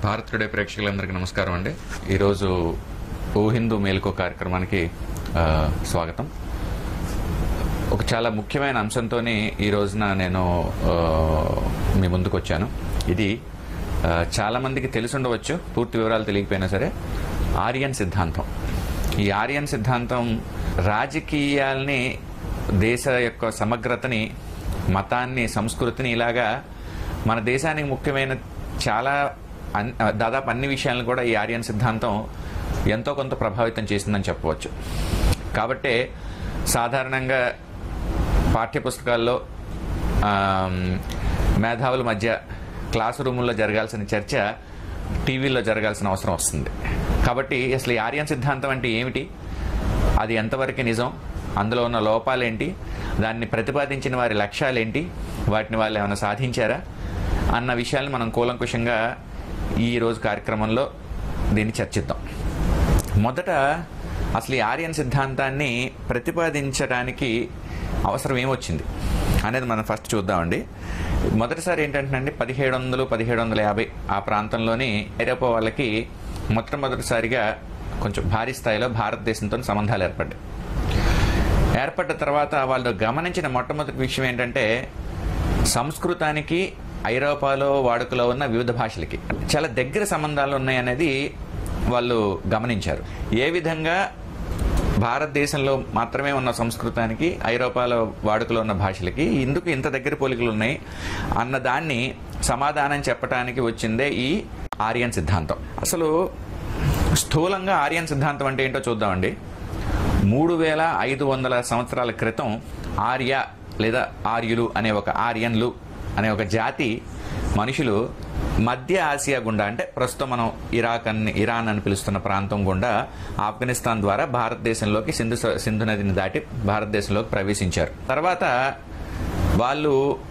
Bharat today ప్రేక్షకులందరికీ నమస్కారం అండి ఈరోజు ఓ హిందూ మేల్కో కార్యక్రమానికి ఆ, స్వాగతం ఒక చాలా ముఖ్యమైన అంశంతో ఈ రోజున నేను ఆ, మీ ముందుకు వచ్చాను ఇది ఆ, చాలా మందికి తెలిసి ఉండవచ్చు పూర్తి వివరాలు తెలియకపోయినా సరే ఆర్యన్ సిద్ధాంతం ఈ ఆర్యన్ సిద్ధాంతం రాజకీయాల్ని దేశ యొక్క సమగ్రతని మతాన్ని సంస్కృతిని ఇలాగా మన దేశానికి ముఖ్యమైన చాలా అన్- దాదాపు అన్ని విషయాలను కూడా ఈ ఆర్యన్ సిద్ధాంతం ఎంతో కొంత ప్రభావితం చేసిందని చెప్పవచ్చు కాబట్టే సాధారణంగా పాఠ్యపుస్తకాల్లో ఆమ్, మేధావుల మధ్య క్లాస్ రూముల్లో జరగాల్సిన చర్చ టీవీలో జరగాల్సిన అవసరం వస్తుంది కాబట్టి అసలు ఈ ఆర్యన్ సిద్ధాంతం అంటే ఏమిటి అది ఎంతవరకు నిజం అందులో ఉన్న లోపాలేంటి దాన్ని ప్రతిపాదించిన వారి లక్ష్యాలేంటి వాటిని వాళ్ళు ఏమైనా సాధించారా అన్న విషయాన్ని మనం కూలంకుషంగా ఈ రోజు కార్యక్రమంలో దీన్ని చర్చిద్దాం మొదట అసలు ఈ ఆర్యన్ సిద్ధాంతాన్ని ప్రతిపాదించడానికి అవసరం ఏమొచ్చింది అనేది మనం ఫస్ట్ చూద్దామండి మొదటిసారి ఏంటంటే పదిహేడు వందలు పదిహేడు వందల యాభై ఆ ప్రాంతంలోని ఐరోపా వాళ్ళకి మొట్టమొదటిసారిగా కొంచెం భారీ స్థాయిలో భారతదేశంతో సంబంధాలు ఏర్పడ్డాయి ఏర్పడ్డ తర్వాత వాళ్ళు గమనించిన మొట్టమొదటి విషయం ఏంటంటే సంస్కృతానికి ఐరోపాలో వాడుకలో ఉన్న వివిధ భాషలకి చాలా దగ్గర సంబంధాలు ఉన్నాయనేది వాళ్ళు గమనించారు ఏ విధంగా భారతదేశంలో మాత్రమే ఉన్న సంస్కృతానికి ఐరోపాలో వాడుకలో ఉన్న భాషలకి ఎందుకు ఇంత దగ్గర పోలికలు ఉన్నాయి అన్న దాన్ని సమాధానం చెప్పడానికి వచ్చిందే ఈ ఆర్యన్ సిద్ధాంతం అసలు స్థూలంగా ఆర్యన్ సిద్ధాంతం అంటే ఏంటో చూద్దామండి మూడు వేల ఐదు వందల సంవత్సరాల క్రితం ఆర్య లేదా ఆర్యులు అనే ఒక ఆర్యన్లు అనే ఒక జాతి మనుషులు మధ్య ఆసియా గుండా అంటే ప్రస్తుతం మనం ఇరాక్ అని ఇరాన్ అని పిలుస్తున్న ప్రాంతం గుండా ఆఫ్ఘనిస్తాన్ ద్వారా భారతదేశంలోకి సింధు స- సింధు నదిని దాటి భారతదేశంలోకి ప్రవేశించారు తర్వాత వాళ్ళు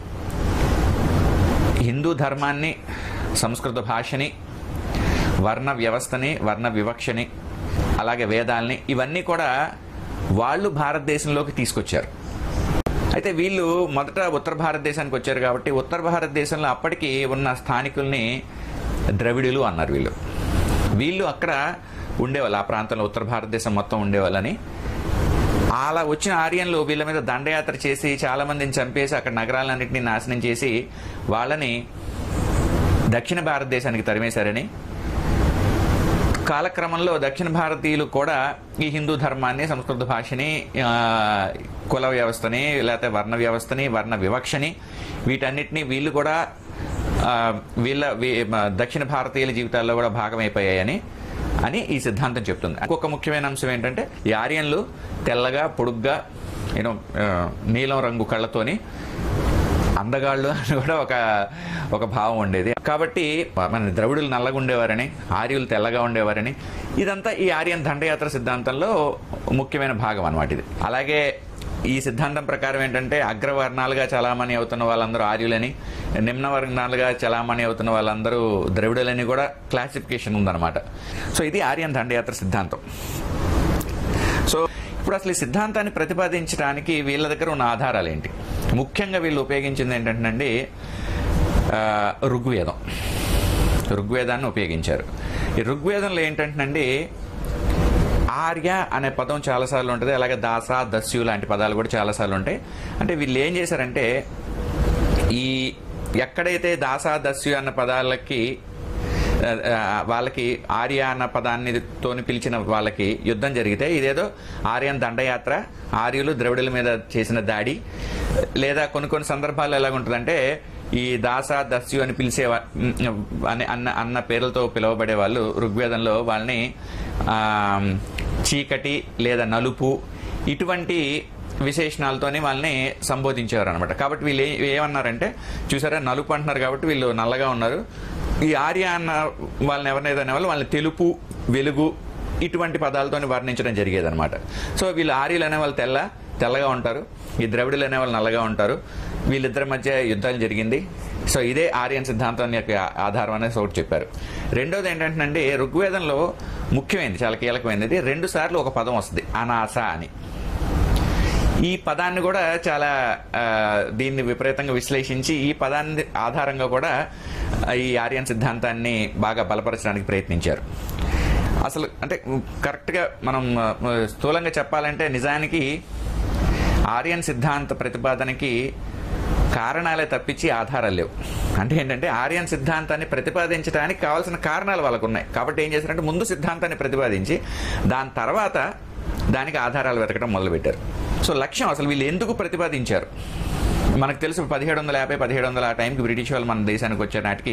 హిందూ ధర్మాన్ని సంస్కృత భాషని వర్ణ వ్యవస్థని వర్ణ వివక్షని అలాగే వేదాల్ని ఇవన్నీ కూడా వాళ్ళు భారతదేశంలోకి తీసుకొచ్చారు అయితే వీళ్ళు మొదట ఉత్తర భారతదేశానికి వచ్చారు కాబట్టి ఉత్తర భారతదేశంలో అప్పటికి ఉన్న స్థానికుల్ని ద్రవిడులు అన్నారు వీళ్ళు వీళ్ళు అక్కడ ఉండేవాళ్ళు ఆ ప్రాంతంలో ఉత్తర భారతదేశం మొత్తం ఉండేవాళ్ళని అలా వచ్చిన ఆర్యన్లు వీళ్ళ మీద దండయాత్ర చేసి చాలా మందిని చంపేసి అక్కడ నగరాలన్నింటినీ నాశనం చేసి వాళ్ళని దక్షిణ భారతదేశానికి తరిమేశారని కాలక్రమంలో దక్షిణ భారతీయులు కూడా ఈ హిందూ ధర్మాన్ని సంస్కృత భాషని ఆ, కుల వ్యవస్థని లేకపోతే వర్ణ వ్యవస్థని వర్ణ వివక్షని వీటన్నిటిని వీళ్ళు కూడా ఆ, వీళ్ళ వీ- మ- దక్షిణ భారతీయుల జీవితాల్లో కూడా భాగమైపోయాయని అని ఈ సిద్ధాంతం చెప్తుంది ఇంకొక ముఖ్యమైన అంశం ఏంటంటే ఈ ఆర్యన్లు తెల్లగా పొడుగ్గా యూనో నీలం రంగు కళ్ళతోని అందగాళ్ళు అని కూడా ఒక ఒక భావం ఉండేది కాబట్టి మన ద్రవిడులు నల్లగా ఉండేవారని ఆర్యులు తెల్లగా ఉండేవారని ఇదంతా ఈ ఆర్యన్ దండయాత్ర సిద్ధాంతంలో ముఖ్యమైన భాగం అన్నమాట ఇది అలాగే ఈ సిద్ధాంతం ప్రకారం ఏంటంటే అగ్రవర్ణాలుగా చలామణి అవుతున్న వాళ్ళందరూ ఆర్యులని నిమ్న వర్ణాలుగా చలామణి అవుతున్న వాళ్ళందరూ ద్రవిడులని కూడా క్లాసిఫికేషన్ ఉందన్నమాట సో ఇది ఆర్యన్ దండయాత్ర సిద్ధాంతం సో ఇప్పుడు అసలు ఈ సిద్ధాంతాన్ని ప్రతిపాదించడానికి వీళ్ళ దగ్గర ఉన్న ఆధారాలు ఏంటి ముఖ్యంగా వీళ్ళు ఉపయోగించింది ఏంటంటే ఆ, ఋగ్వేదం ఋగ్వేదాన్ని ఉపయోగించారు ఈ ఋగ్వేదంలో ఏంటంటేనండి ఆర్య అనే పదం చాలాసార్లు ఉంటుంది అలాగే దాస దస్యు లాంటి పదాలు కూడా చాలాసార్లు ఉంటాయి అంటే వీళ్ళు ఏం చేశారంటే ఈ ఎక్కడైతే దాస దస్యు అన్న పదాలకి ఆ, ఆ, వాళ్ళకి ఆర్య అన్న పదాన్ని తోని పిలిచిన వాళ్ళకి యుద్ధం జరిగితే ఇదేదో ఆర్యన్ దండయాత్ర ఆర్యులు ద్రవిడుల మీద చేసిన దాడి లేదా కొన్ని కొన్ని సందర్భాల్లో ఎలాగుంటుందంటే ఈ దాస దస్యు అని పిలిచే వా- అని అన్న అన్న పేర్లతో పిలువబడే వాళ్ళు ఋగ్వేదంలో వాళ్ళని ఆ, చీకటి లేదా నలుపు ఇటువంటి విశేషణాలతోని వాళ్ళని సంబోధించేవారు అనమాట కాబట్టి వీళ్ళు ఏ- ఏమన్నారంటే చూసారా నలుపు అంటున్నారు కాబట్టి వీళ్ళు నల్లగా ఉన్నారు ఈ ఆర్య అన్న వాళ్ళని ఎవరినైతే అనేవాళ్ళు వాళ్ళని తెలుపు వెలుగు ఇటువంటి పదాలతోని వర్ణించడం జరిగేది అనమాట సో వీళ్ళు ఆర్యులు అనే వాళ్ళు తెల్ల తెల్లగా ఉంటారు ఈ ద్రవిడులు అనే వాళ్ళు నల్లగా ఉంటారు వీళ్ళిద్దరి మధ్య యుద్ధాలు జరిగింది సో ఇదే ఆర్యన్ సిద్ధాంతం యొక్క ఆధారం అనేది ఒకటి చెప్పారు రెండోది ఏంటంటే ఋగ్వేదంలో ముఖ్యమైనది చాలా కీలకమైనది రెండు సార్లు ఒక పదం వస్తుంది అనాస అని ఈ పదాన్ని కూడా చాలా ఆ, దీన్ని విపరీతంగా విశ్లేషించి ఈ పదాన్ని ఆధారంగా కూడా ఈ ఆర్యన్ సిద్ధాంతాన్ని బాగా బలపరచడానికి ప్రయత్నించారు అసలు అంటే కరెక్ట్గా మనం ఆ, స్థూలంగా చెప్పాలంటే నిజానికి ఆర్యన్ సిద్ధాంత ప్రతిపాదనకి కారణాలే తప్పించి ఆధారాలు లేవు అంటే ఏంటంటే ఆర్యన్ సిద్ధాంతాన్ని ప్రతిపాదించడానికి కావాల్సిన కారణాలు వాళ్ళకు ఉన్నాయి కాబట్టి ఏం చేశారంటే ముందు సిద్ధాంతాన్ని ప్రతిపాదించి దాని తర్వాత దానికి ఆధారాలు వెతకడం మొదలుపెట్టారు సో లక్ష్యం అసలు వీళ్ళు ఎందుకు ప్రతిపాదించారు మనకు తెలుసు పదిహేడు వందల యాభై పదిహేడు వందల ఆ టైంకి బ్రిటిష్ వాళ్ళు మన దేశానికి వచ్చే నాటికి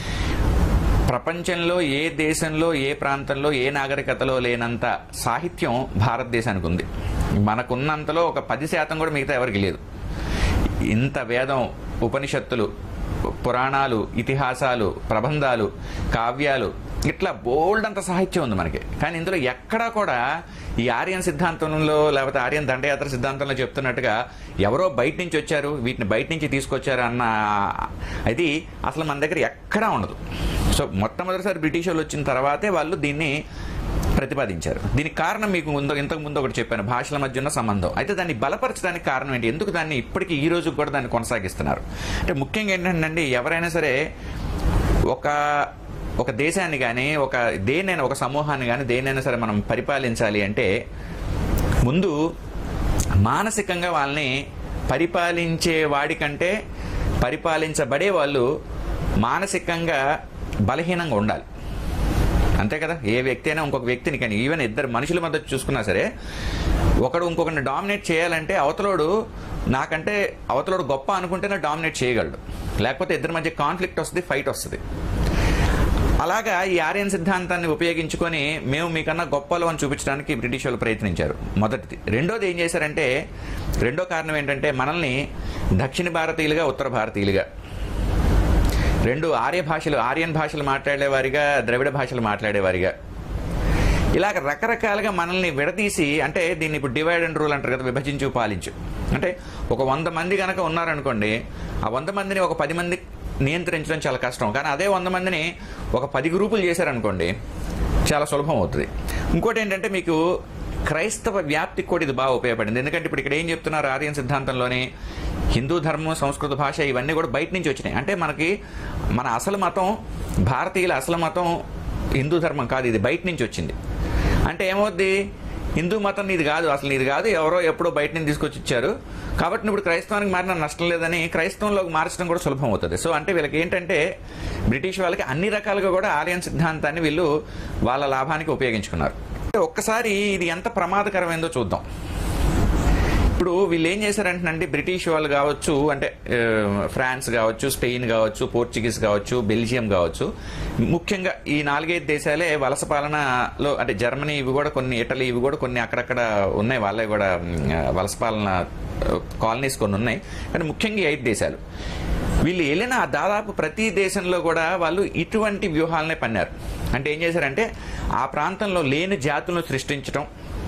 ప్రపంచంలో ఏ దేశంలో ఏ ప్రాంతంలో ఏ నాగరికతలో లేనంత సాహిత్యం భారతదేశానికి ఉంది మనకున్నంతలో ఒక పది శాతం కూడా మిగతా ఎవరికి లేదు ఇంత వేదం ఉపనిషత్తులు పురాణాలు ఇతిహాసాలు ప్రబంధాలు కావ్యాలు ఇట్లా బోల్డ్ అంత సాహిత్యం ఉంది మనకి కానీ ఇందులో ఎక్కడా కూడా ఈ ఆర్యన్ సిద్ధాంతంలో లేకపోతే ఆర్యన్ దండయాత్ర సిద్ధాంతంలో చెప్తున్నట్టుగా ఎవరో బయట నుంచి వచ్చారు వీటిని బయట నుంచి తీసుకొచ్చారు అన్న అది అసలు మన దగ్గర ఎక్కడా ఉండదు సో మొట్టమొదటిసారి బ్రిటిష్ వాళ్ళు వచ్చిన తర్వాతే వాళ్ళు దీన్ని ప్రతిపాదించారు దీనికి కారణం మీకు ముందు ఇంతకు ముందు ఒకటి చెప్పాను భాషల మధ్య ఉన్న సంబంధం అయితే దాన్ని బలపరచడానికి కారణం ఏంటి ఎందుకు దాన్ని ఇప్పటికీ ఈ రోజు కూడా దాన్ని కొనసాగిస్తున్నారు అంటే ముఖ్యంగా ఏంటంటే ఎవరైనా సరే ఒక ఒక దేశాన్ని కానీ ఒక దేన్నైనా ఒక సమూహాన్ని కానీ దేన్నైనా సరే మనం పరిపాలించాలి అంటే ముందు మానసికంగా వాళ్ళని పరిపాలించే వాడికంటే పరిపాలించబడే వాళ్ళు మానసికంగా బలహీనంగా ఉండాలి అంతే కదా ఏ వ్యక్తి అయినా ఇంకొక వ్యక్తిని కానీ ఈవెన్ ఇద్దరు మనుషుల మధ్య చూసుకున్నా సరే ఒకడు ఇంకొకరిని డామినేట్ చేయాలంటే అవతలోడు నాకంటే అవతలోడు గొప్ప అనుకుంటేనే డామినేట్ చేయగలడు లేకపోతే ఇద్దరి మధ్య కాన్ఫ్లిక్ట్ వస్తుంది ఫైట్ వస్తుంది అలాగా ఈ ఆర్యన్ సిద్ధాంతాన్ని ఉపయోగించుకొని మేము మీకన్నా గొప్పలు అని చూపించడానికి బ్రిటిష్ వాళ్ళు ప్రయత్నించారు మొదటిది రెండోది ఏం చేశారంటే రెండో కారణం ఏంటంటే మనల్ని దక్షిణ భారతీయులుగా ఉత్తర భారతీయులుగా రెండు ఆర్య భాషలు ఆర్యన్ భాషలు మాట్లాడేవారిగా ద్రవిడ భాషలు మాట్లాడేవారిగా ఇలాగ రకరకాలుగా మనల్ని విడదీసి అంటే దీన్ని ఇప్పుడు డివైడ్ అండ్ రూల్ అంటారు కదా విభజించు పాలించు అంటే ఒక వంద మంది కనుక ఉన్నారనుకోండి ఆ వంద మందిని ఒక పది మంది నియంత్రించడం చాలా కష్టం కానీ అదే వంద మందిని ఒక పది గ్రూపులు చేశారనుకోండి చాలా సులభం అవుతుంది ఇంకోటి ఏంటంటే మీకు క్రైస్తవ వ్యాప్తికి కూడా ఇది బాగా ఉపయోగపడింది ఎందుకంటే ఇప్పుడు ఇక్కడ ఏం చెప్తున్నారు ఆర్యన్ సిద్ధాంతంలోని హిందూ ధర్మం సంస్కృత భాష ఇవన్నీ కూడా బయట నుంచి వచ్చినాయి అంటే మనకి మన అసలు మతం భారతీయుల అసలు మతం హిందూ ధర్మం కాదు ఇది బయట నుంచి వచ్చింది అంటే ఏమవుద్ది హిందూ మతం నీది కాదు అసలు నీది కాదు ఎవరో ఎప్పుడో బయట నుంచి తీసుకొచ్చి ఇచ్చారు కాబట్టి నువ్వు ఇప్పుడు క్రైస్తవానికి మారిన నష్టం లేదని క్రైస్తవంలోకి మార్చడం కూడా సులభం అవుతుంది సో అంటే వీళ్ళకి ఏంటంటే బ్రిటిష్ వాళ్ళకి అన్ని రకాలుగా కూడా ఆర్యన్ సిద్ధాంతాన్ని వీళ్ళు వాళ్ళ లాభానికి ఉపయోగించుకున్నారు ఒక్కసారి ఇది ఎంత ప్రమాదకరమైందో చూద్దాం ఇప్పుడు వీళ్ళు ఏం చేశారంటే బ్రిటిష్ వాళ్ళు కావచ్చు అంటే ఆ, ఫ్రాన్స్ కావచ్చు స్పెయిన్ కావచ్చు పోర్చుగీస్ కావచ్చు బెల్జియం కావచ్చు ముఖ్యంగా ఈ నాలుగైదు దేశాలే వలస పాలనలో అంటే జర్మనీ ఇవి కూడా కొన్ని ఇటలీ ఇవి కూడా కొన్ని అక్కడక్కడ ఉన్నాయి వాళ్ళే కూడా మ్, వలస పాలన కాలనీస్ కొన్ని ఉన్నాయి కానీ ముఖ్యంగా ఈ ఐదు దేశాలు వీళ్ళు వెళ్ళిన ఆ దాదాపు ప్రతి దేశంలో కూడా వాళ్ళు ఇటువంటి వ్యూహాలనే పన్నారు అంటే ఏం చేశారంటే ఆ ప్రాంతంలో లేని జాతులను సృష్టించడం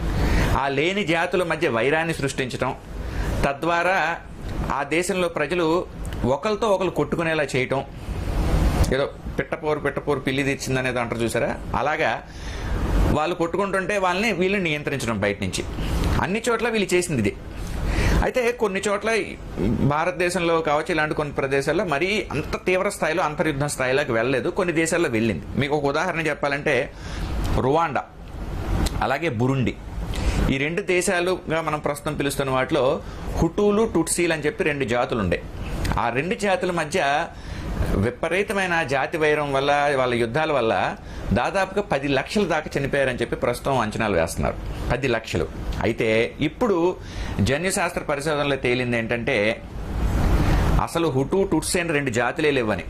ఆ లేని జాతుల మధ్య వైరాన్ని సృష్టించడం తద్వారా ఆ దేశంలో ప్రజలు ఒకరితో ఒకరు కొట్టుకునేలా చేయటం ఏదో పిట్టపోరు పిట్టపోరు పిల్లి తెచ్చింది అనేది అంటారు చూసారా అలాగా వాళ్ళు కొట్టుకుంటుంటే వాళ్ళని వీళ్ళు నియంత్రించడం బయట నుంచి అన్ని చోట్ల వీళ్ళు చేసింది ఇది అయితే కొన్ని చోట్ల భారతదేశంలో కావచ్చు ఇలాంటి కొన్ని ప్రదేశాల్లో మరీ అంత తీవ్ర స్థాయిలో అంతర్యుద్ధ స్థాయిలోకి వెళ్ళలేదు కొన్ని దేశాల్లో వెళ్ళింది మీకు ఒక ఉదాహరణ చెప్పాలంటే రువాండా అలాగే బురుండి ఈ రెండు దేశాలుగా మనం ప్రస్తుతం పిలుస్తున్న వాటిలో హుటూలు టుట్సీలు అని చెప్పి రెండు జాతులు ఉండే ఆ రెండు జాతుల మధ్య విపరీతమైన జాతి వైరం వల్ల వాళ్ళ యుద్ధాల వల్ల దాదాపుగా పది లక్షల దాకా చనిపోయారని చెప్పి ప్రస్తుతం అంచనాలు వేస్తున్నారు పది లక్షలు అయితే ఇప్పుడు జన్యుశాస్త్ర పరిశోధనలో తేలింది ఏంటంటే అసలు హుటు టుట్సీ అని రెండు జాతులే లేవని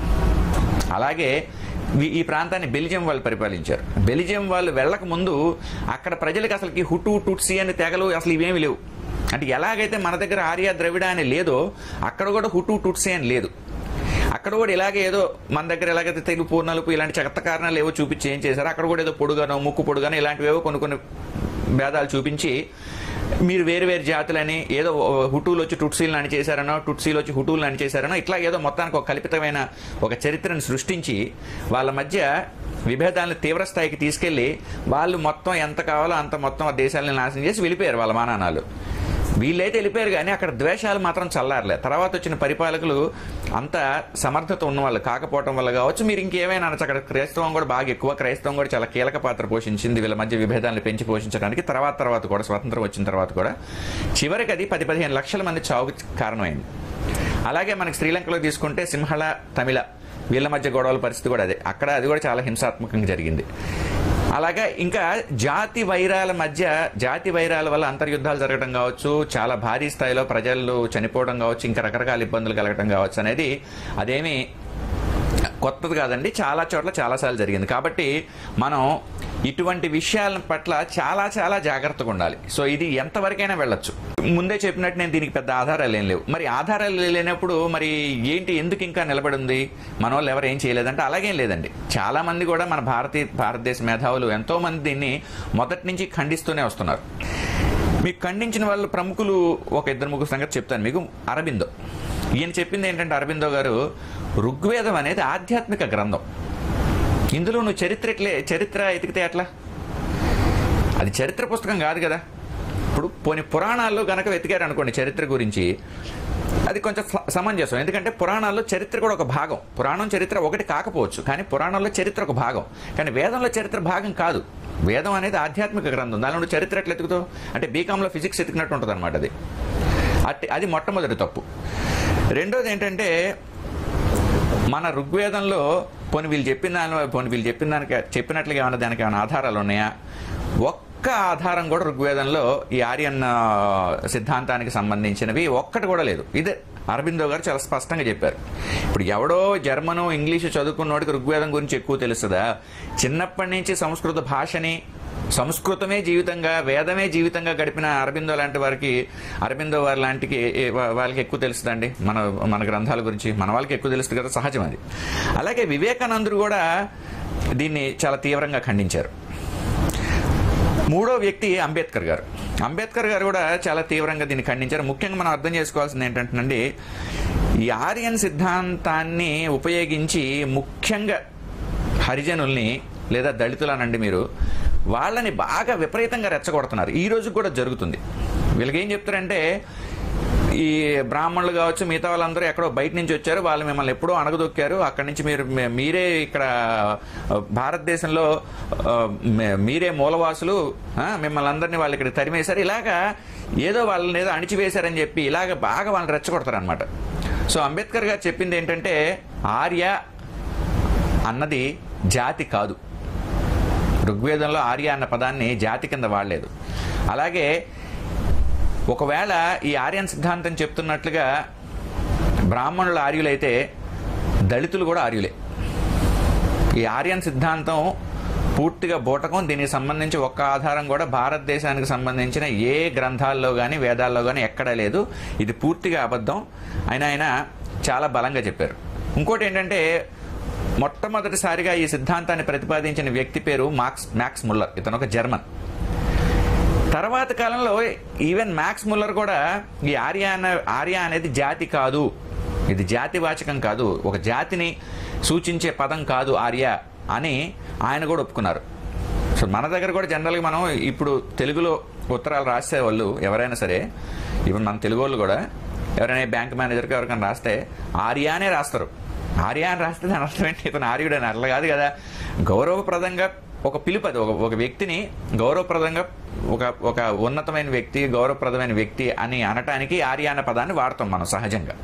అలాగే వీ- ఈ ప్రాంతాన్ని బెల్జియం వాళ్ళు పరిపాలించారు బెల్జియం వాళ్ళు వెళ్ళక ముందు అక్కడ ప్రజలకు అసలుకి హుటు టుట్సీ అని తెగలు అసలు ఇవేమి లేవు అంటే ఎలాగైతే మన దగ్గర ఆర్య ద్రవిడ అని లేదో అక్కడ కూడా హుటు టుట్సీ అని లేదు అక్కడ కూడా ఇలాగే ఏదో మన దగ్గర ఎలాగైతే తెలుపు నలుపు ఇలాంటి చెత్త కారణాలు ఏవో చూపించి ఏం చేశారు అక్కడ కూడా ఏదో పొడుగానో ముక్కు పొడుగానో ఇలాంటివేవో కొన్ని కొన్ని భేదాలు చూపించి మీరు వేరు వేరు జాతులని ఏదో హుటూలు వచ్చి టుట్సీలను అని చేశారనో టుట్సీలు వచ్చి హుటూలను అని చేశారనో ఇట్లా ఏదో మొత్తానికి ఒక కల్పితమైన ఒక చరిత్రను సృష్టించి వాళ్ళ మధ్య విభేదాలను తీవ్ర స్థాయికి తీసుకెళ్లి వాళ్ళు మొత్తం ఎంత కావాలో అంత మొత్తం ఆ దేశాలను నాశనం చేసి వెళ్ళిపోయారు వాళ్ళ మానానాలు వీళ్ళైతే వెళ్ళిపోయారు కానీ అక్కడ ద్వేషాలు మాత్రం చల్లారలే తర్వాత వచ్చిన పరిపాలకులు అంత సమర్థత ఉన్న వాళ్ళు కాకపోవటం వల్ల కావచ్చు మీరు ఇంకేమైనా అనొచ్చు అక్కడ క్రైస్తవం కూడా బాగా ఎక్కువ క్రైస్తవం కూడా చాలా కీలక పాత్ర పోషించింది వీళ్ళ మధ్య విభేదాలను పెంచి పోషించడానికి తర్వాత తర్వాత కూడా స్వతంత్రం వచ్చిన తర్వాత కూడా చివరికి అది పది పదిహేను లక్షల మంది చావుకి కారణమైంది అలాగే మనకి శ్రీలంకలో తీసుకుంటే సింహళ తమిళ వీళ్ళ మధ్య గొడవల పరిస్థితి కూడా అదే అక్కడ అది కూడా చాలా హింసాత్మకంగా జరిగింది అలాగా ఇంకా జాతి వైరాల మధ్య జాతి వైరాల వల్ల అంతర్యుద్ధాలు జరగడం కావచ్చు చాలా భారీ స్థాయిలో ప్రజలు చనిపోవడం కావచ్చు ఇంకా రకరకాల ఇబ్బందులు కలగడం కావచ్చు అనేది అదేమి కొత్తది కాదండి చాలా చోట్ల చాలాసార్లు జరిగింది కాబట్టి మనం ఇటువంటి విషయాల పట్ల చాలా చాలా జాగ్రత్తగా ఉండాలి సో ఇది ఎంతవరకైనా వెళ్ళొచ్చు ముందే చెప్పినట్టు నేను దీనికి పెద్ద ఆధారాలు ఏం లేవు మరి ఆధారాలు లేనప్పుడు మరి ఏంటి ఎందుకు ఇంకా నిలబడి ఉంది మన వాళ్ళు ఎవరు ఏం చేయలేదంటే అలాగేం లేదండి చాలా మంది కూడా మన భారతీయ భారతదేశ మేధావులు ఎంతో మంది దీన్ని మొదటి నుంచి ఖండిస్తూనే వస్తున్నారు మీకు ఖండించిన వాళ్ళు ప్రముఖులు ఒక ఇద్దరు ముగ్గురు సంగతి చెప్తాను మీకు అరబిందో ఈయన చెప్పింది ఏంటంటే అరబిందో గారు ఋగ్వేదం అనేది ఆధ్యాత్మిక గ్రంథం ఇందులో నువ్వు చరిత్ర ఎట్లే చరిత్ర ఎతికితే ఎట్లా అది చరిత్ర పుస్తకం కాదు కదా ఇప్పుడు పోనీ పురాణాల్లో గనక వెతికారు అనుకోండి చరిత్ర గురించి అది కొంచెం స- సమంజసం ఎందుకంటే పురాణాల్లో చరిత్ర కూడా ఒక భాగం పురాణం చరిత్ర ఒకటి కాకపోవచ్చు కానీ పురాణంలో చరిత్ర ఒక భాగం కానీ వేదంలో చరిత్ర భాగం కాదు వేదం అనేది ఆధ్యాత్మిక గ్రంథం దానిలో నువ్వు చరిత్ర ఎట్లా ఎతుకుతావు అంటే బీకాంలో ఫిజిక్స్ ఎతికినట్టు ఉంటుంది అనమాట అది అట్టి అది మొట్టమొదటి తప్పు రెండోది ఏంటంటే మన ఋగ్వేదంలో పోనీ వీళ్ళు చెప్పిన దాని పోనీ వీళ్ళు చెప్పిన దానికి చెప్పినట్లుగా ఏమైనా దానికి ఏమైనా ఆధారాలు ఉన్నాయా ఒక్క ఆధారం కూడా ఋగ్వేదంలో ఈ ఆర్యన్ ఆ, సిద్ధాంతానికి సంబంధించినవి ఒక్కటి కూడా లేదు ఇదే అరబిందో గారు చాలా స్పష్టంగా చెప్పారు ఇప్పుడు ఎవడో జర్మను ఇంగ్లీషు చదువుకున్నోడికి ఋగ్వేదం గురించి ఎక్కువ తెలుస్తుందా చిన్నప్పటి నుంచి సంస్కృత భాషని సంస్కృతమే జీవితంగా వేదమే జీవితంగా గడిపిన అరబిందో లాంటి వారికి అరబిందో వారి లాంటికి ఏ- వా- వాళ్ళకి ఎక్కువ తెలుస్తుందండి మన మన గ్రంథాల గురించి మన వాళ్ళకి ఎక్కువ తెలుస్తుంది కదా సహజం అది అలాగే వివేకానందుడు కూడా దీన్ని చాలా తీవ్రంగా ఖండించారు మూడో వ్యక్తి అంబేద్కర్ గారు అంబేద్కర్ గారు కూడా చాలా తీవ్రంగా దీన్ని ఖండించారు ముఖ్యంగా మనం అర్థం చేసుకోవాల్సింది ఏంటంటేనండి ఈ ఆర్యన్ సిద్ధాంతాన్ని ఉపయోగించి ముఖ్యంగా హరిజనుల్ని లేదా దళితులనండి మీరు వాళ్ళని బాగా విపరీతంగా రెచ్చగొడుతున్నారు ఈ రోజు కూడా జరుగుతుంది వీళ్ళకి ఏం చెప్తారంటే ఈ బ్రాహ్మణులు కావచ్చు మిగతా వాళ్ళందరూ ఎక్కడో బయట నుంచి వచ్చారు వాళ్ళు మిమ్మల్ని ఎప్పుడో అణగదొక్కారు అక్కడి నుంచి మీరు మీ- మీరే ఇక్కడ ఆ, భారతదేశంలో ఆ, మీ- మీరే మూలవాసులు ఆ, మిమ్మల్ని అందరినీ వాళ్ళు ఇక్కడ తరిమేశారు ఇలాగా ఏదో వాళ్ళని ఏదో అణిచివేశారని చెప్పి ఇలాగ బాగా వాళ్ళని రెచ్చగొడతారు అనమాట సో అంబేద్కర్ గారు చెప్పింది ఏంటంటే ఆర్య అన్నది జాతి కాదు ఋగ్వేదంలో ఆర్య అన్న పదాన్ని జాతి కింద వాడలేదు అలాగే ఒకవేళ ఈ ఆర్యన్ సిద్ధాంతం చెప్తున్నట్లుగా బ్రాహ్మణులు ఆర్యులైతే దళితులు కూడా ఆర్యులే ఈ ఆర్యన్ సిద్ధాంతం పూర్తిగా బూటకం దీనికి సంబంధించి ఒక్క ఆధారం కూడా భారతదేశానికి సంబంధించిన ఏ గ్రంథాల్లో కానీ వేదాల్లో కానీ ఎక్కడా లేదు ఇది పూర్తిగా అబద్ధం ఆయన ఆయన చాలా బలంగా చెప్పారు ఇంకోటి ఏంటంటే మొట్టమొదటిసారిగా ఈ సిద్ధాంతాన్ని ప్రతిపాదించిన వ్యక్తి పేరు మాక్స్ మ్యాక్స్ ముల్లర్ ఇతను ఒక జర్మన్ తర్వాత కాలంలో ఈవెన్ మ్యాక్స్ ముల్లర్ కూడా ఈ ఆర్య అన్న ఆర్య అనేది జాతి కాదు ఇది జాతి వాచకం కాదు ఒక జాతిని సూచించే పదం కాదు ఆర్య అని ఆయన కూడా ఒప్పుకున్నారు సో మన దగ్గర కూడా జనరల్గా మనం ఇప్పుడు తెలుగులో ఉత్తరాలు రాసే వాళ్ళు ఎవరైనా సరే ఇప్పుడు మన తెలుగు వాళ్ళు కూడా ఎవరైనా బ్యాంక్ మేనేజర్కి ఎవరికైనా రాస్తే ఆర్య అనే రాస్తారు ఆర్య అని రాస్తే దాని అర్థం ఏంటి ఇతను ఆర్యుడు అని అట్లా కాదు కదా గౌరవప్రదంగా ఒక పిలుపు అది ఒక ఒక వ్యక్తిని గౌరవప్రదంగా ఒక ఒక ఉన్నతమైన వ్యక్తి గౌరవప్రదమైన వ్యక్తి అని అనటానికి ఆర్య అన్న పదాన్ని వాడతాం మనం సహజంగా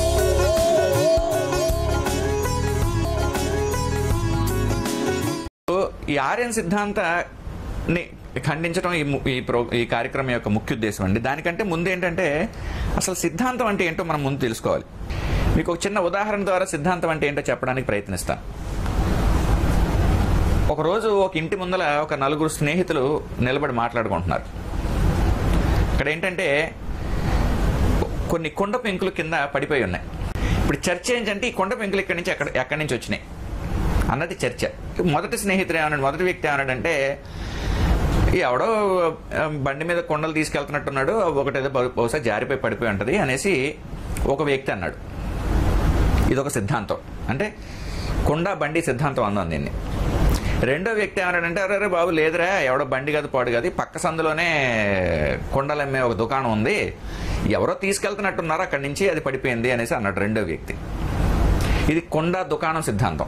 సో ఈ ఆర్యన్ సిద్ధాంతాన్ని ఖండించడం ఈ ము- ఈ ప్రో ఈ కార్యక్రమం యొక్క ముఖ్య ఉద్దేశం అండి దానికంటే ముందు ఏంటంటే అసలు సిద్ధాంతం అంటే ఏంటో మనం ముందు తెలుసుకోవాలి మీకు ఒక చిన్న ఉదాహరణ ద్వారా సిద్ధాంతం అంటే ఏంటో చెప్పడానికి ప్రయత్నిస్తాను ఒకరోజు ఒక ఇంటి ముందల ఒక నలుగురు స్నేహితులు నిలబడి మాట్లాడుకుంటున్నారు ఇక్కడ ఏంటంటే కొన్ని కొండ పెంకులు కింద పడిపోయి ఉన్నాయి ఇప్పుడు చర్చ ఏంటంటే ఈ కొండ పెంకులు ఇక్కడి నుంచి ఎక్కడ ఎక్కడి నుంచి వచ్చినాయి అన్నది చర్చ మొదటి స్నేహితుడు ఏమన్నాడు మొదటి వ్యక్తి ఏమన్నాడంటే ఈ ఎవడో ఆ, బండి మీద కొండలు తీసుకెళ్తున్నట్టున్నాడు ఒకటేదో బహు- బహుశా జారిపోయి పడిపోయి ఉంటుంది అనేసి ఒక వ్యక్తి అన్నాడు ఇది ఒక సిద్ధాంతం అంటే కొండ బండి సిద్ధాంతం అన్నాను దీన్ని రెండో వ్యక్తి ఏమన్నాడంటే అరే బాబు లేదురా ఎవడో బండి కాదు పాడు కాదు ఈ పక్క సందులోనే కొండలు అమ్మే ఒక దుకాణం ఉంది ఎవరో తీసుకెళ్తున్నట్టున్నారు అక్కడి నుంచి అది పడిపోయింది అనేసి అన్నాడు రెండో వ్యక్తి ఇది కొండ దుకాణం సిద్ధాంతం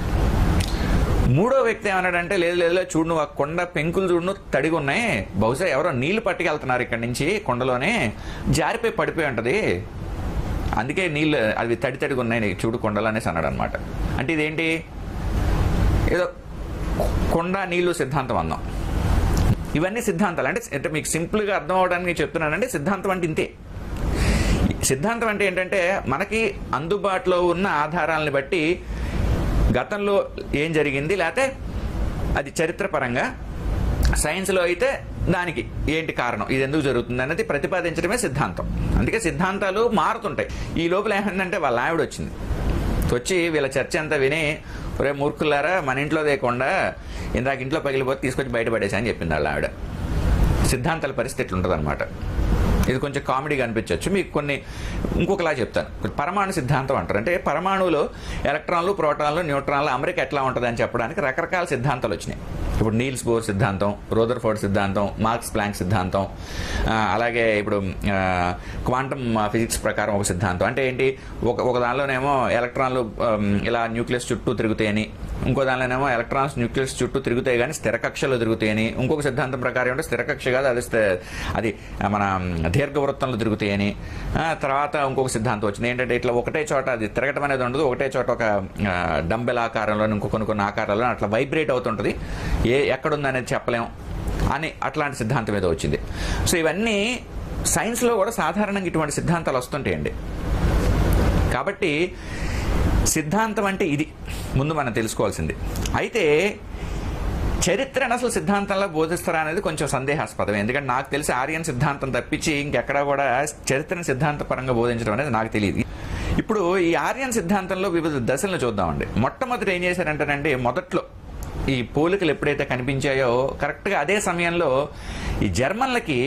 మూడో వ్యక్తి ఏమన్నాడంటే లేదు లేదు లేదు, చూడు నువ్వు ఆ కొండ పెంకులు చూడు నువ్వు తడిగి ఉన్నాయి బహుశా ఎవరో నీళ్లు పట్టుకెళ్తున్నారు ఇక్కడి నుంచి కొండలోనే జారిపోయి పడిపోయి ఉంటది అందుకే నీళ్ళు అవి తడి తడిగా ఉన్నాయి నీకు చూడు కొండలు అనేసి అన్నాడు అనమాట అంటే ఇదేంటి ఏదో కొండ నీళ్లు సిద్ధాంతం అందాం ఇవన్నీ సిద్ధాంతాలు అంటే అంటే మీకు సింపుల్గా అర్థం అవడానికి నేను చెప్తున్నానంటే సిద్ధాంతం అంటే ఇంతే సిద్ధాంతం అంటే ఏంటంటే మనకి అందుబాటులో ఉన్న ఆధారాలను బట్టి గతంలో ఏం జరిగింది లేకపోతే అది చరిత్రపరంగా సైన్స్లో అయితే దానికి ఏంటి కారణం ఇది ఎందుకు జరుగుతుంది అనేది ప్రతిపాదించడమే సిద్ధాంతం అందుకే సిద్ధాంతాలు మారుతుంటాయి ఈ లోపల ఏమైందంటే వాళ్ళ ఆవిడ వచ్చింది వచ్చి వీళ్ళ చర్చ అంతా విని ఒరే మూర్ఖులారా మన ఇంట్లో లేకుండా ఇందాక ఇంట్లో పగిలిపోతే తీసుకొచ్చి బయటపడేసా అని చెప్పింది వాళ్ళ ఆవిడ సిద్ధాంతాల పరిస్థితి ఎట్లుంటుంది ఇది కొంచెం కామెడీగా అనిపించవచ్చు మీకు కొన్ని ఇంకొకలా చెప్తాను పరమాణు సిద్ధాంతం అంటారు అంటే పరమాణువులో ఎలక్ట్రాన్లు ప్రోటాన్లు న్యూట్రాన్లు అమెరికా ఎట్లా ఉంటుంది అని చెప్పడానికి రకరకాల సిద్ధాంతాలు వచ్చినాయి ఇప్పుడు నీల్స్ బోర్ సిద్ధాంతం రోదర్ఫోర్డ్ సిద్ధాంతం మార్క్స్ ప్లాంక్ సిద్ధాంతం ఆ, అలాగే ఇప్పుడు క్వాంటమ్ ఫిజిక్స్ ప్రకారం ఒక సిద్ధాంతం అంటే ఏంటి ఒక ఒక దానిలోనేమో ఎలక్ట్రాన్లు ఆమ్, ఇలా న్యూక్లియస్ చుట్టూ తిరుగుతాయని ఇంకో దానిలోనేమో ఎలక్ట్రాన్స్ న్యూక్లియస్ చుట్టూ తిరుగుతాయి కానీ స్థిర కక్షలో తిరుగుతాయని ఇంకొక సిద్ధాంతం ప్రకారం ఏంటంటే స్థిర కక్ష కాదు అది స్థి- అది ఆ, మన దీర్ఘవృత్తంలో తిరుగుతాయని ఆ, తర్వాత ఇంకొక సిద్ధాంతం వచ్చింది ఏంటంటే ఇట్లా ఒకటే చోట అది తిరగటం అనేది ఉండదు ఒకటే చోట ఒక డంబెల్ ఆకారంలో ఇంకో కొన్ని కొన్ని ఆకారాల్లో అట్లా వైబ్రేట్ అవుతుంటుంది ఏ ఎక్కడుందనేది చెప్పలేం అని అట్లాంటి సిద్ధాంతం ఏదో వచ్చింది సో ఇవన్నీ సైన్స్లో కూడా సాధారణంగా ఇటువంటి సిద్ధాంతాలు వస్తుంటాయండి కాబట్టి సిద్ధాంతం అంటే ఇది ముందు మనం తెలుసుకోవాల్సింది అయితే చరిత్రను అసలు సిద్ధాంతంలో బోధిస్తారా అనేది కొంచెం సందేహాస్పదం ఎందుకంటే నాకు తెలిసి ఆర్యన్ సిద్ధాంతం తప్పించి ఇంకెక్కడా కూడా చరిత్రను సిద్ధాంతపరంగా బోధించడం అనేది నాకు తెలియదు ఇప్పుడు ఈ ఆర్యన్ సిద్ధాంతంలో వివిధ దశలను చూద్దామండి మొట్టమొదటి ఏం చేశారంటేనండి మొదట్లో ఈ పోలికలు ఎప్పుడైతే కనిపించాయో కరెక్ట్గా అదే సమయంలో ఈ జర్మన్లకి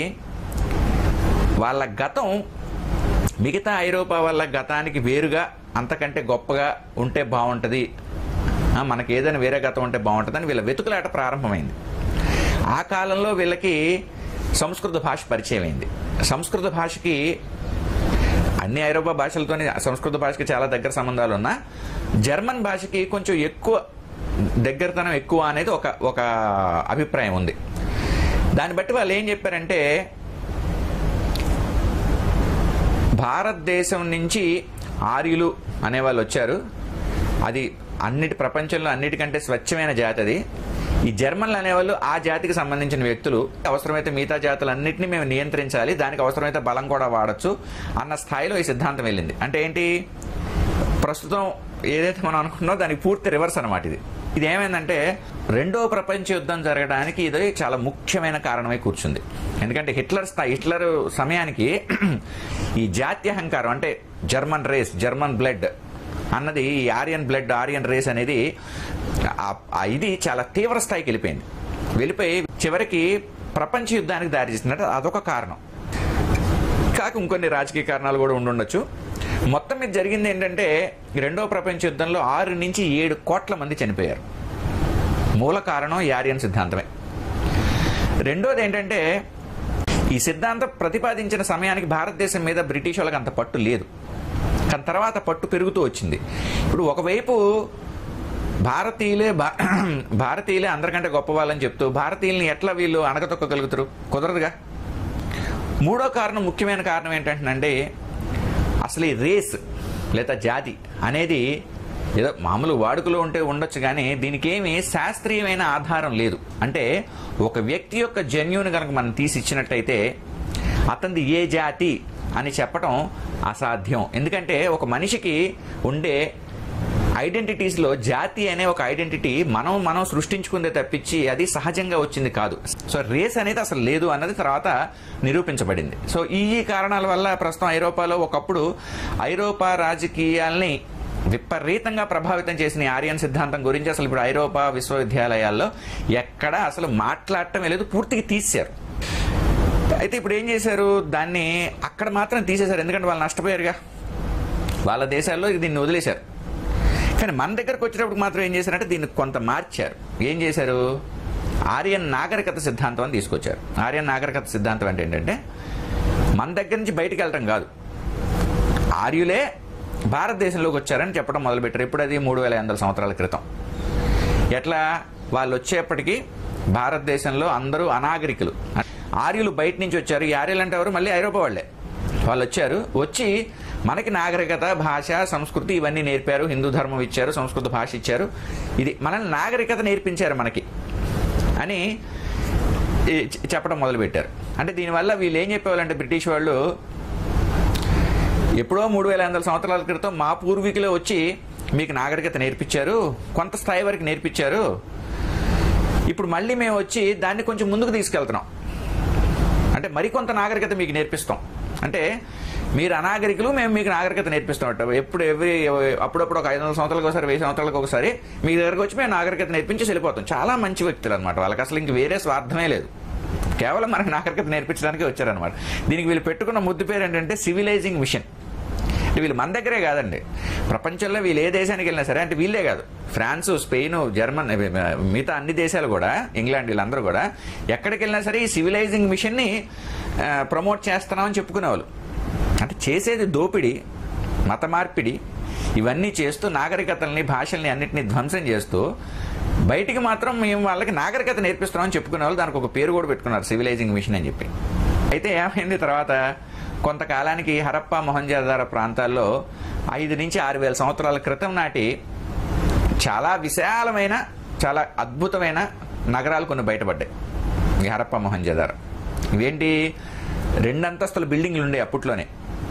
వాళ్ళ గతం మిగతా ఐరోపా వాళ్ళ గతానికి వేరుగా అంతకంటే గొప్పగా ఉంటే బాగుంటుంది ఆ, మనకి ఏదైనా వేరే గతం ఉంటే బాగుంటుందని వీళ్ళ వెతుకులాట ప్రారంభమైంది ఆ కాలంలో వీళ్ళకి సంస్కృత భాష పరిచయం అయింది సంస్కృత భాషకి అన్ని ఐరోపా భాషలతోనే సంస్కృత భాషకి చాలా దగ్గర సంబంధాలు ఉన్నా జర్మన్ భాషకి కొంచెం ఎక్కువ దగ్గరతనం ఎక్కువ అనేది ఒక ఒక అభిప్రాయం ఉంది దాన్ని బట్టి వాళ్ళు ఏం చెప్పారంటే భారతదేశం నుంచి ఆర్యులు అనేవాళ్ళు వచ్చారు అది అన్నిటి ప్రపంచంలో అన్నిటికంటే స్వచ్ఛమైన జాతి అది ఈ జర్మన్లు అనేవాళ్ళు ఆ జాతికి సంబంధించిన వ్యక్తులు అవసరమైతే మిగతా జాతులన్నింటినీ మేము నియంత్రించాలి దానికి అవసరమైతే బలం కూడా వాడచ్చు అన్న స్థాయిలో ఈ సిద్ధాంతం వెళ్ళింది అంటే ఏంటి ప్రస్తుతం ఏదైతే మనం అనుకున్నామో దానికి పూర్తి రివర్స్ అనమాట ఇది ఇది ఏమైందంటే రెండో ప్రపంచ యుద్ధం జరగడానికి ఇది చాలా ముఖ్యమైన కారణమై కూర్చుంది ఎందుకంటే హిట్లర్ స్థాయి హిట్లర్ సమయానికి ఈ జాత్యహంకారం అంటే జర్మన్ రేస్ జర్మన్ బ్లడ్ అన్నది ఈ ఆరియన్ బ్లడ్ ఆరియన్ రేస్ అనేది ఆ- ఆ ఇది చాలా తీవ్ర స్థాయికి వెళ్ళిపోయింది వెళ్ళిపోయి చివరికి ప్రపంచ యుద్ధానికి దారితీస్తున్నట్టు అదొక కారణం కాక ఇంకొన్ని రాజకీయ కారణాలు కూడా ఉండుండొచ్చు మొత్తం మీద జరిగింది ఏంటంటే ఈ రెండవ ప్రపంచ యుద్ధంలో ఆరు నుంచి ఏడు కోట్ల మంది చనిపోయారు మూల కారణం ఈ ఆర్యన్ సిద్ధాంతమే రెండోది ఏంటంటే ఈ సిద్ధాంతం ప్రతిపాదించిన సమయానికి భారతదేశం మీద బ్రిటిష్ వాళ్ళకి అంత పట్టు లేదు కానీ తర్వాత పట్టు పెరుగుతూ వచ్చింది ఇప్పుడు ఒకవైపు భారతీయులే భా- భారతీయులే అందరికంటే గొప్ప వాళ్ళని చెప్తూ భారతీయుల్ని ఎట్లా వీళ్ళు అణగతొక్కగలుగుతారు కుదరదుగా మూడో కారణం ముఖ్యమైన కారణం ఏంటంటే అసలు ఈ రేస్ లేదా జాతి అనేది ఏదో మామూలు వాడుకలో ఉంటే ఉండొచ్చు కానీ దీనికి ఏమి శాస్త్రీయమైన ఆధారం లేదు అంటే ఒక వ్యక్తి యొక్క జన్యుని కనుక మనం తీసి ఇచ్చినట్టయితే అతనిది ఏ జాతి అని చెప్పటం అసాధ్యం ఎందుకంటే ఒక మనిషికి ఉండే ఐడెంటిటీస్లో జాతి అనే ఒక ఐడెంటిటీ మనం మనం సృష్టించుకుందే తప్పించి అది సహజంగా వచ్చింది కాదు సో రేస్ అనేది అసలు లేదు అన్నది తర్వాత నిరూపించబడింది సో ఈ ఈ కారణాల వల్ల ప్రస్తుతం ఐరోపాలో ఒకప్పుడు ఐరోపా రాజకీయాల్ని విపరీతంగా ప్రభావితం చేసిన ఈ ఆర్యన్ సిద్ధాంతం గురించి అసలు ఇప్పుడు ఐరోపా విశ్వవిద్యాలయాల్లో ఎక్కడ అసలు మాట్లాడటం లేదు పూర్తిగా తీశారు అయితే ఇప్పుడు ఏం చేశారు దాన్ని అక్కడ మాత్రం తీసేశారు ఎందుకంటే వాళ్ళు నష్టపోయారుగా వాళ్ళ దేశాల్లో దీన్ని వదిలేశారు కానీ మన దగ్గరకు వచ్చేటప్పుడు మాత్రం ఏం చేశారంటే దీన్ని కొంత మార్చారు ఏం చేశారు ఆర్యన్ నాగరికత సిద్ధాంతం అని తీసుకొచ్చారు ఆర్యన్ నాగరికత సిద్ధాంతం అంటే ఏంటంటే మన దగ్గర నుంచి బయటికి వెళ్ళటం కాదు ఆర్యులే భారతదేశంలోకి వచ్చారని చెప్పడం మొదలుపెట్టారు ఇప్పుడు అది మూడు వేల వందల సంవత్సరాల క్రితం ఎట్లా వాళ్ళు వచ్చేప్పటికి భారతదేశంలో అందరూ అనాగరికులు ఆర్యులు బయట నుంచి వచ్చారు ఈ ఆర్యులు అంటే ఎవరు మళ్ళీ ఐరోపా వాళ్ళే వాళ్ళు వచ్చారు వచ్చి మనకి నాగరికత భాష సంస్కృతి ఇవన్నీ నేర్పారు హిందూ ధర్మం ఇచ్చారు సంస్కృత భాష ఇచ్చారు ఇది మనల్ని నాగరికత నేర్పించారు మనకి అని ఈ చె- చెప్పడం మొదలుపెట్టారు అంటే దీనివల్ల వీళ్ళు ఏం చెప్పేవాళ్ళంటే బ్రిటిష్ వాళ్ళు ఎప్పుడో మూడు వేల వందల సంవత్సరాల క్రితం మా పూర్వీకులే వచ్చి మీకు నాగరికత నేర్పించారు కొంత స్థాయి వరకు నేర్పించారు ఇప్పుడు మళ్ళీ మేము వచ్చి దాన్ని కొంచెం ముందుకు తీసుకెళ్తున్నాం అంటే మరికొంత నాగరికత మీకు నేర్పిస్తాం అంటే మీరు అనాగరికులు మేము మీకు నాగరికత నేర్పిస్తాం ఎప్పుడు ఎవ్రీ అప్పుడప్పుడు ఒక ఐదు వందల సంవత్సరాలకు ఒకసారి వెయ్యి సంవత్సరాలకు ఒకసారి మీ దగ్గరకు వచ్చి మేము నాగరికత నేర్పించి వెళ్ళిపోతాం చాలా మంచి వ్యక్తులు అనమాట వాళ్ళకి అసలు ఇంక వేరే స్వార్థమే లేదు కేవలం మనకి నాగరికత నేర్పించడానికి వచ్చారనమాట దీనికి వీళ్ళు పెట్టుకున్న ముద్దు పేరు ఏంటంటే సివిలైజింగ్ మిషన్ అంటే వీళ్ళు మన దగ్గరే కాదండి ప్రపంచంలో వీళ్ళు ఏ దేశానికి వెళ్ళినా సరే అంటే వీళ్ళే కాదు ఫ్రాన్స్ స్పెయిన్ జర్మన్ మిగతా అన్ని దేశాలు కూడా ఇంగ్లాండ్ వీళ్ళందరూ కూడా ఎక్కడికి వెళ్ళినా సరే ఈ సివిలైజింగ్ మిషన్ని ప్రమోట్ చేస్తున్నామని చెప్పుకునేవాళ్ళు అంటే చేసేది దోపిడీ మత మార్పిడి ఇవన్నీ చేస్తూ నాగరికతల్ని భాషల్ని అన్నిటిని ధ్వంసం చేస్తూ బయటికి మాత్రం మేము వాళ్ళకి నాగరికత నేర్పిస్తున్నామని చెప్పుకునే వాళ్ళు దానికి ఒక పేరు కూడా పెట్టుకున్నారు సివిలైజింగ్ మిషన్ అని చెప్పి అయితే ఏమైంది తర్వాత కొంతకాలానికి హరప్ప మొహంజదార ప్రాంతాల్లో ఐదు నుంచి ఆరు వేల సంవత్సరాల క్రితం నాటి చాలా విశాలమైన చాలా అద్భుతమైన నగరాలు కొన్ని బయటపడ్డాయి ఈ హరప్ప మొహంజదార ఇవేంటి రెండంతస్తుల బిల్డింగ్లు ఉండే అప్పట్లోనే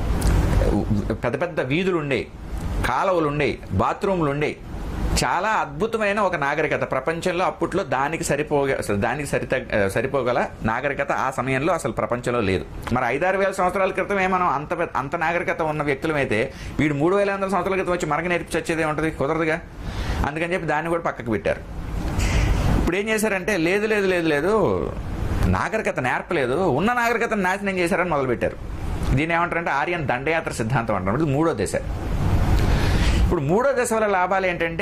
పెద్ద పెద్ద వీధులు ఉండే కాలువలు ఉండే బాత్రూమ్లు ఉండే చాలా అద్భుతమైన ఒక నాగరికత ప్రపంచంలో అప్పట్లో దానికి సరిపోగ అసలు దానికి సరిత సరిపోగల నాగరికత ఆ సమయంలో అసలు ప్రపంచంలో లేదు మరి ఐదారు వేల సంవత్సరాల క్రితమే మనం అంత పెద్ద- అంత నాగరికత ఉన్న వ్యక్తులమైతే వీడు మూడు వేల వందల సంవత్సరాల క్రితం వచ్చి మనకి నేర్పించి వచ్చేది ఉంటుంది కుదరదుగా అందుకని చెప్పి దాన్ని కూడా పక్కకు పెట్టారు ఇప్పుడు ఏం చేశారంటే లేదు లేదు లేదు లేదు నాగరికత నేర్పలేదు ఉన్న నాగరికతను నాశనం చేశారని మొదలుపెట్టారు దీన్ని ఏమంటారంటే ఆర్యన్ దండయాత్ర సిద్ధాంతం అంటారు ఇది మూడో దశ ఇప్పుడు మూడో దశ వల్ల లాభాలు ఏంటంటే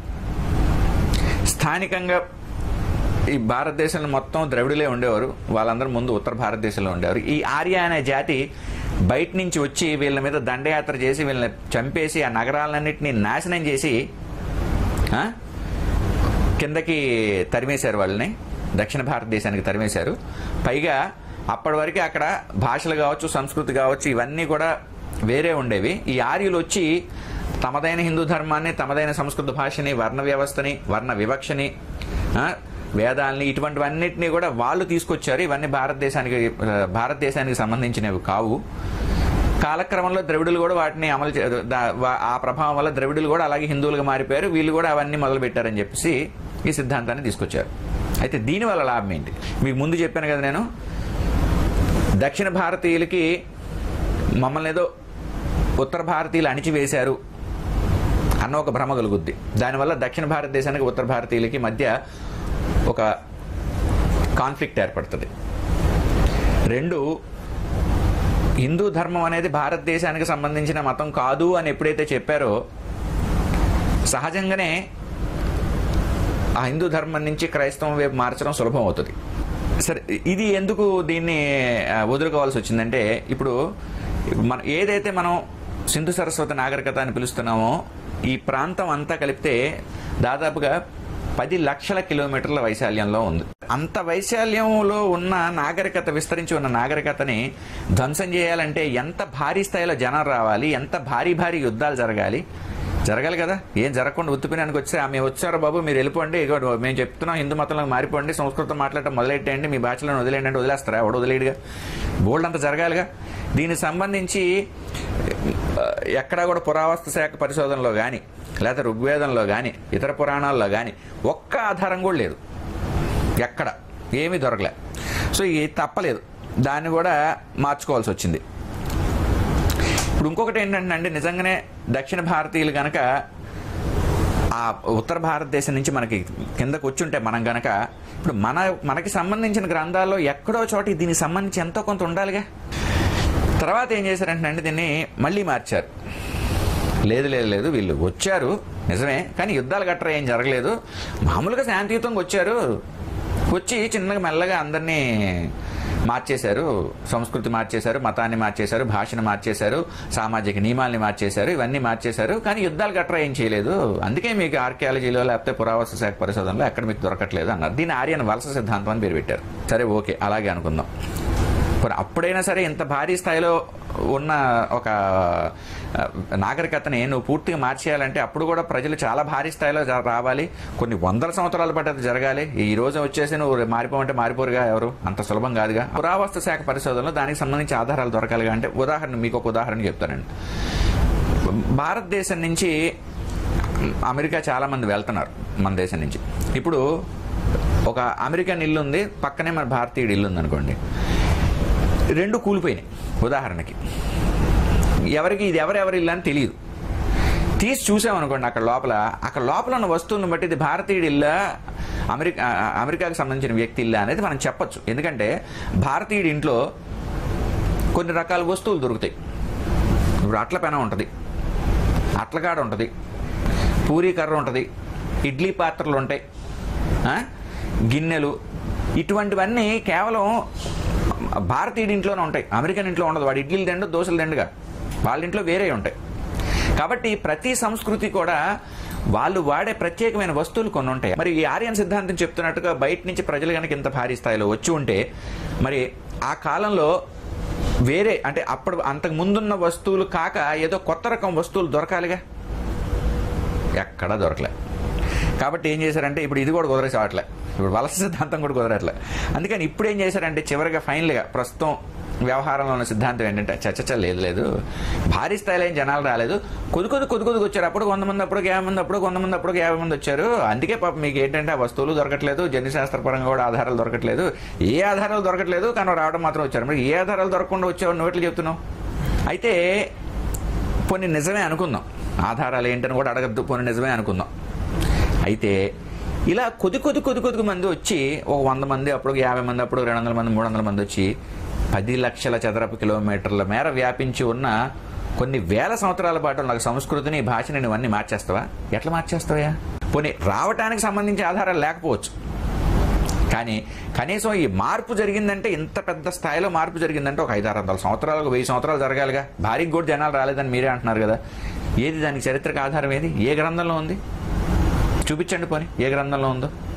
స్థానికంగా ఈ భారతదేశంలో మొత్తం ద్రవిడులే ఉండేవారు వాళ్ళందరూ ముందు ఉత్తర భారతదేశంలో ఉండేవారు ఈ ఆర్య అనే జాతి బయట నుంచి వచ్చి వీళ్ళ మీద దండయాత్ర చేసి వీళ్ళని చంపేసి ఆ నగరాలన్నింటినీ నాశనం చేసి ఆ, కిందకి తరిమేశారు వాళ్ళని దక్షిణ భారతదేశానికి తరిమేశారు పైగా అప్పటి వరకు అక్కడ భాషలు కావచ్చు సంస్కృతి కావచ్చు ఇవన్నీ కూడా వేరే ఉండేవి ఈ ఆర్యులు వచ్చి తమదైన హిందూ ధర్మాన్ని తమదైన సంస్కృత భాషని వర్ణ వ్యవస్థని వర్ణ వివక్షని ఆ, వేదాలని ఇటువంటివన్నిటినీ కూడా వాళ్ళు తీసుకొచ్చారు ఇవన్నీ భారతదేశానికి ఆ, భారతదేశానికి సంబంధించినవి కావు కాలక్రమంలో ద్రవిడులు కూడా వాటిని అమలు చే- దా- వా- ఆ ప్రభావం వల్ల ద్రవిడులు కూడా అలాగే హిందువులుగా మారిపోయారు వీళ్ళు కూడా అవన్నీ మొదలు పెట్టారని చెప్పేసి ఈ సిద్ధాంతాన్ని తీసుకొచ్చారు అయితే దీనివల్ల లాభం ఏంటి మీకు ముందు చెప్పాను కదా నేను దక్షిణ భారతీయులకి మమ్మల్ని ఏదో ఉత్తర భారతీయులు అణిచివేశారు అన్న ఒక భ్రమ కలుగుద్ది దానివల్ల దక్షిణ భారతదేశానికి ఉత్తర భారతీయులకి మధ్య ఒక కాన్ఫ్లిక్ట్ ఏర్పడుతుంది రెండు హిందూ ధర్మం అనేది భారతదేశానికి సంబంధించిన మతం కాదు అని ఎప్పుడైతే చెప్పారో సహజంగానే ఆ హిందూ ధర్మం నుంచి క్రైస్తవం వైపు మార్చడం సులభం అవుతుంది సరే ఇది ఎందుకు దీన్ని ఆ, వదులుకోవాల్సి వచ్చిందంటే ఇప్పుడు మన ఏదైతే మనం సింధు సరస్వతి నాగరికత అని పిలుస్తున్నామో ఈ ప్రాంతం అంతా కలిపితే దాదాపుగా పది లక్షల కిలోమీటర్ల వైశాల్యంలో ఉంది అంత వైశాల్యంలో ఉన్న నాగరికత విస్తరించి ఉన్న నాగరికతని ధ్వంసం చేయాలంటే ఎంత భారీ స్థాయిలో జనం రావాలి ఎంత భారీ భారీ యుద్ధాలు జరగాలి జరగాలి కదా ఏం జరగకుండా ఉత్తుపినానికి వచ్చి "ఆ, మేము వచ్చారు బాబు మీరు వెళ్ళిపోండి ఇగో మేము చెప్తున్నాం హిందూ మతంలో మారిపోండి సంస్కృతం మాట్లాడటం మొదలెట్టండి మీ భాషలను వదిలేయండి అంటే వదిలేస్తారా ఎవడు వదిలేడుగా బోల్డ్ అంత జరగాలిగా దీనికి సంబంధించి ఆ, ఎక్కడా కూడా పురావస్తు శాఖ పరిశోధనలో కానీ లేకపోతే ఋగ్వేదంలో కానీ ఇతర పురాణాల్లో కానీ ఒక్క ఆధారం కూడా లేదు ఎక్కడ ఏమీ దొరకలే సో ఇది తప్పలేదు దాన్ని కూడా మార్చుకోవాల్సి వచ్చింది ఇప్పుడు ఇంకొకటి ఏంటంటే అండి నిజంగానే దక్షిణ భారతీయులు కనుక ఆ ఉత్తర భారతదేశం నుంచి మనకి కిందకు వచ్చుంటే మనం గనక ఇప్పుడు మన మనకి సంబంధించిన గ్రంథాల్లో ఎక్కడో చోట దీనికి సంబంధించి ఎంతో కొంత ఉండాలిగా తర్వాత ఏం చేశారంటే అండి దీన్ని మళ్ళీ మార్చారు లేదు లేదు లేదు వీళ్ళు వచ్చారు నిజమే కానీ యుద్ధాలు గట్రా ఏం జరగలేదు మామూలుగా శాంతియుతంగా వచ్చారు వచ్చి చిన్నగా మెల్లగా అందరినీ మార్చేశారు సంస్కృతి మార్చేశారు మతాన్ని మార్చేశారు భాషను మార్చేశారు సామాజిక నియమాల్ని మార్చేశారు ఇవన్నీ మార్చేశారు కానీ యుద్ధాలు గట్రా ఏం చేయలేదు అందుకే మీకు ఆర్కియాలజీలో లేకపోతే పురావస్తు శాఖ పరిశోధనలో ఎక్కడ మీకు దొరకట్లేదు అన్నారు దీన్ని ఆర్యన్ వలస సిద్ధాంతం అని పేరు పెట్టారు సరే ఓకే అలాగే అనుకుందాం మరి అప్పుడైనా సరే ఇంత భారీ స్థాయిలో ఉన్న ఒక ఆ, నాగరికతని నువ్వు పూర్తిగా మార్చేయాలంటే అప్పుడు కూడా ప్రజలు చాలా భారీ స్థాయిలో జ- రావాలి కొన్ని వందల సంవత్సరాల పాటు అది జరగాలి ఈ రోజు వచ్చేసి నువ్వు మారిపోమంటే మారిపోరుగా ఎవరు అంత సులభం కాదుగా పురావస్తు శాఖ పరిశోధనలో దానికి సంబంధించి ఆధారాలు దొరకాలిగా అంటే ఉదాహరణ మీకు ఒక ఉదాహరణ చెప్తానండి భారతదేశం నుంచి అమెరికా చాలా మంది వెళ్తున్నారు మన దేశం నుంచి ఇప్పుడు ఒక అమెరికన్ ఇల్లు ఉంది పక్కనే మన భారతీయుడు ఇల్లు ఉంది అనుకోండి రెండు కూలిపోయినాయి ఉదాహరణకి ఎవరికి ఇది ఎవరెవరి ఇల్లు అని తెలియదు తీసి చూసామనుకోండి అక్కడ లోపల అక్కడ లోపల ఉన్న వస్తువులను బట్టి ఇది భారతీయుడి ఇల్లా అమెరికా అమెరికాకు సంబంధించిన వ్యక్తి ఇల్లా అనేది మనం చెప్పొచ్చు ఎందుకంటే భారతీయుడి ఇంట్లో కొన్ని రకాల వస్తువులు దొరుకుతాయి ఇప్పుడు అట్ల పెన ఉంటుంది అట్లగాడ ఉంటుంది పూరీ కర్ర ఉంటుంది ఇడ్లీ పాత్రలు ఉంటాయి ఆ? గిన్నెలు ఇటువంటివన్నీ కేవలం భారతీయుడి ఇంట్లోనే ఉంటాయి అమెరికన్ ఇంట్లో ఉండదు వాడు ఇడ్లీలు దండు దోశలు దండుగా వాళ్ళ ఇంట్లో వేరే ఉంటాయి కాబట్టి ప్రతి సంస్కృతి కూడా వాళ్ళు వాడే ప్రత్యేకమైన వస్తువులు కొన్ని ఉంటాయి మరి ఈ ఆర్యన్ సిద్ధాంతం చెప్తున్నట్టుగా బయట నుంచి ప్రజలు కనుక ఇంత భారీ స్థాయిలో వచ్చి ఉంటే మరి ఆ కాలంలో వేరే అంటే అప్పుడు అంతకు ముందున్న వస్తువులు కాక ఏదో కొత్త రకం వస్తువులు దొరకాలిగా ఎక్కడా దొరకలే కాబట్టి ఏం చేశారంటే ఇప్పుడు ఇది కూడా కుదరేసావట్లే ఇప్పుడు వలస సిద్ధాంతం కూడా కుదరట్లే అందుకని ఇప్పుడు ఏం చేశారంటే చివరిగా ఫైనల్గా ప్రస్తుతం వ్యవహారంలో ఉన్న సిద్ధాంతం ఏంటంటే చచ్చచ్చ లేదు లేదు భారీ స్థాయిలో ఏం జనాలు రాలేదు కొద్ది కొద్ది కొద్ది కొద్దిగా వచ్చారు అప్పుడు వంద మంది అప్పుడు యాభై మంది అప్పుడు వంద మంది అప్పుడు యాభై మంది వచ్చారు అందుకే పాప మీకు ఏంటంటే ఆ వస్తువులు దొరకట్లేదు జన్యుశాస్త్రపరంగా కూడా ఆధారాలు దొరకట్లేదు ఏ ఆధారాలు దొరకట్లేదు కానీ రావడం మాత్రం వచ్చారు మరి ఏ ఆధారాలు దొరకకుండా వచ్చావు నువ్వు ఎట్లా చెప్తున్నావు అయితే పోనీ నిజమే అనుకుందాం ఆధారాలు ఏంటని కూడా అడగద్దు పోనీ నిజమే అనుకుందాం అయితే ఇలా కొద్ది కొద్ది కొద్ది కొద్ది మంది వచ్చి ఒక వంద మంది అప్పుడు యాభై మంది అప్పుడు రెండు వందల మంది మూడు వందల మంది వచ్చి పది లక్షల చదరపు కిలోమీటర్ల మేర వ్యాపించి ఉన్న కొన్ని వేల సంవత్సరాల పాటు నాకు సంస్కృతిని భాషని నువ్వన్నీ మార్చేస్తావా ఎట్లా మార్చేస్తావా పోనీ రావటానికి సంబంధించి ఆధారాలు లేకపోవచ్చు కానీ కనీసం ఈ మార్పు జరిగిందంటే ఇంత పెద్ద స్థాయిలో మార్పు జరిగిందంటే ఒక ఐదారు వందల సంవత్సరాలకు వెయ్యి సంవత్సరాలు జరగాలిగా భారీకి కూడా జనాలు రాలేదని మీరే అంటున్నారు కదా ఏది దానికి చరిత్రకు ఆధారం ఏది ఏ గ్రంథంలో ఉంది చూపించండి పోనీ ఏ గ్రంథంలో ఉందో